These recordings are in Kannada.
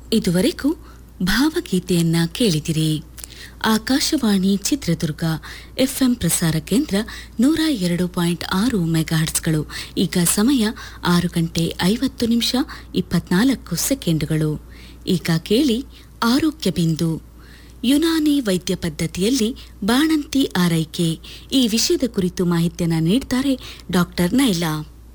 ಇದುವರೆಗೂ ಭಾವಗೀತೆಯನ್ನ ಕೇಳಿದಿರಿ ಆಕಾಶವಾಣಿ ಚಿತ್ರದುರ್ಗ ಎಫ್ಎಂ ಪ್ರಸಾರ ಕೇಂದ್ರ ನೂರ ಎರಡು ಪಾಯಿಂಟ್ ಆರು ಮೆಗಾಹರ್ಟ್ಸ್ಗಳು ಈಗ ಸಮಯ ಆರು ಗಂಟೆ ಐವತ್ತು ನಿಮಿಷ ಇಪ್ಪತ್ನಾಲ್ಕು ಸೆಕೆಂಡುಗಳು ಈಗ ಕೇಳಿ ಆರೋಗ್ಯ ಬಿಂದು ಯುನಾನಿ ವೈದ್ಯ ಪದ್ಧತಿಯಲ್ಲಿ ಬಾಣಂತಿ ಆರೈಕೆ ಈ ವಿಷಯದ ಕುರಿತು ಮಾಹಿತಿಯನ್ನ ನೀಡ್ತಾರೆ ಡಾಕ್ಟರ್ ನೈಲಾ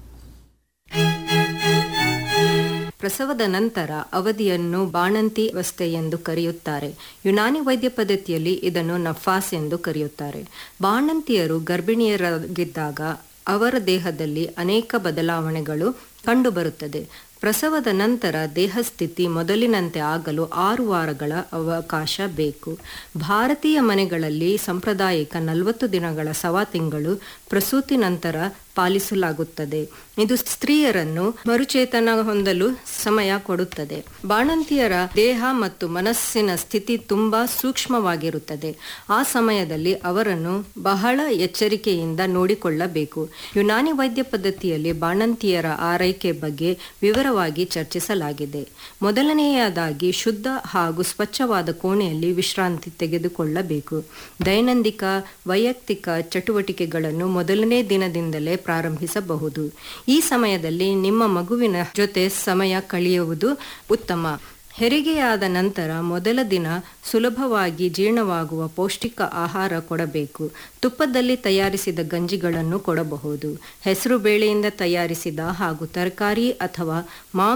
ಪ್ರಸವದ ನಂತರ ಅವಧಿಯನ್ನು ಬಾಣಂತಿ ಅವಸ್ಥೆ ಎಂದು ಕರೆಯುತ್ತಾರೆ ಯುನಾನಿ ವೈದ್ಯ ಪದ್ಧತಿಯಲ್ಲಿ ಇದನ್ನು ನಫಾಸ್ ಎಂದು ಕರೆಯುತ್ತಾರೆ ಬಾಣಂತಿಯರು ಗರ್ಭಿಣಿಯರಾಗಿದ್ದಾಗ ಅವರ ದೇಹದಲ್ಲಿ ಅನೇಕ ಬದಲಾವಣೆಗಳು ಕಂಡುಬರುತ್ತದೆ ಪ್ರಸವದ ನಂತರ ದೇಹಸ್ಥಿತಿ ಮೊದಲಿನಂತೆ ಆಗಲು ಆರು ವಾರಗಳ ಅವಕಾಶ ಬೇಕು ಭಾರತೀಯ ಮನೆಗಳಲ್ಲಿ ಸಾಂಪ್ರದಾಯಿಕ ನಲವತ್ತು ದಿನಗಳ ಸವಾ ತಿಂಗಳು ಪ್ರಸೂತಿ ನಂತರ ಪಾಲಿಸಲಾಗುತ್ತದೆ ಇದು ಸ್ತ್ರೀಯರನ್ನು ಮರುಚೇತನ ಹೊಂದಲು ಸಮಯ ಕೊಡುತ್ತದೆ ಬಾಣಂತಿಯರ ದೇಹ ಮತ್ತು ಮನಸ್ಸಿನ ಸ್ಥಿತಿ ತುಂಬಾ ಸೂಕ್ಷ್ಮವಾಗಿರುತ್ತದೆ ಆ ಸಮಯದಲ್ಲಿ ಅವರನ್ನು ಬಹಳ ಎಚ್ಚರಿಕೆಯಿಂದ ನೋಡಿಕೊಳ್ಳಬೇಕು ಯುನಾನಿ ವೈದ್ಯ ಪದ್ಧತಿಯಲ್ಲಿ ಬಾಣಂತಿಯರ ಆರೈಕೆ ಬಗ್ಗೆ ವಿವರವಾಗಿ ಚರ್ಚಿಸಲಾಗಿದೆ ಮೊದಲನೆಯದಾಗಿ ಶುದ್ಧ ಹಾಗೂ ಸ್ವಚ್ಛವಾದ ಕೋಣೆಯಲ್ಲಿ ವಿಶ್ರಾಂತಿ ತೆಗೆದುಕೊಳ್ಳಬೇಕು ದೈನಂದಿಕ ವೈಯಕ್ತಿಕ ಚಟುವಟಿಕೆಗಳನ್ನು ಮೊದಲನೇ ದಿನದಿಂದಲೇ ಪ್ರಾರಂಭಿಸಬಹುದು ಈ ಸಮಯದಲ್ಲಿ ನಿಮ್ಮ ಮಗುವಿನ ಜೊತೆ ಸಮಯ ಕಳೆಯುವುದು ಉತ್ತಮ ಹೆರಿಗೆಯಾದ ನಂತರ ಮೊದಲ ದಿನ ಸುಲಭವಾಗಿ ಜೀರ್ಣವಾಗುವ ಪೌಷ್ಟಿಕ ಆಹಾರ ಕೊಡಬೇಕು ತುಪ್ಪದಲ್ಲಿ ತಯಾರಿಸಿದ ಗಂಜಿಗಳನ್ನು ಕೊಡಬಹುದು ಹೆಸರು ಬೇಳೆಯಿಂದ ತಯಾರಿಸಿದ ಹಾಗೂ ತರಕಾರಿ ಅಥವಾ ಮಾಂಸ